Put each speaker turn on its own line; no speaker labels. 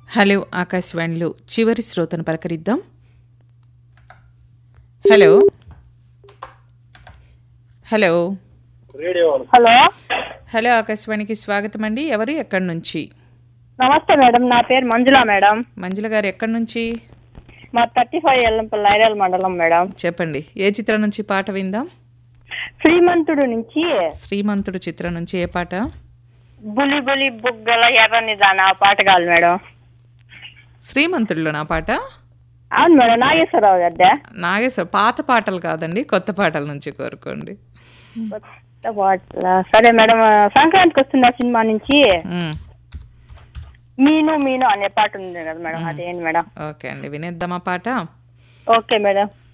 hello ఆకాశవాణిలో చివరి శ్రోతను పలకరిద్దాం హలో హలో
హలో
హలో ఆకాశవాణికి స్వాగతం అండి ఎవరు ఎక్కడి నుంచి
నమస్తే మేడం నా పేరు మంజుల మేడం
మంజుల గారు ఎక్కడి నుంచి
మా థర్టీ ఫైవ్ ఎల్లంపల్లి ఐరాల మండలం మేడం
చెప్పండి ఏ చిత్రం నుంచి పాట విందాం
శ్రీమంతుడు నుంచి
శ్రీమంతుడు చిత్రం నుంచి ఏ పాట
బులి బులి బుగ్గల ఎర్రని దాని ఆ పాట కాదు మేడం
శ్రీమంతుడిలో నా పాట
అవును మేడం నాగేశ్వరరావు గారి
నాగేశ్వర పాత పాటలు కాదండి కొత్త పాటల నుంచి కోరుకోండి
కొత్త పాటల సరే మేడం సంక్రాంతికి వస్తున్న సినిమా నుంచి
మ్,
మీను మీను అనే పాట ఉంది కదా మేడం అదేంటి మేడం
ఓకే అండి వినేద్దామా పాట
ఓకే మేడం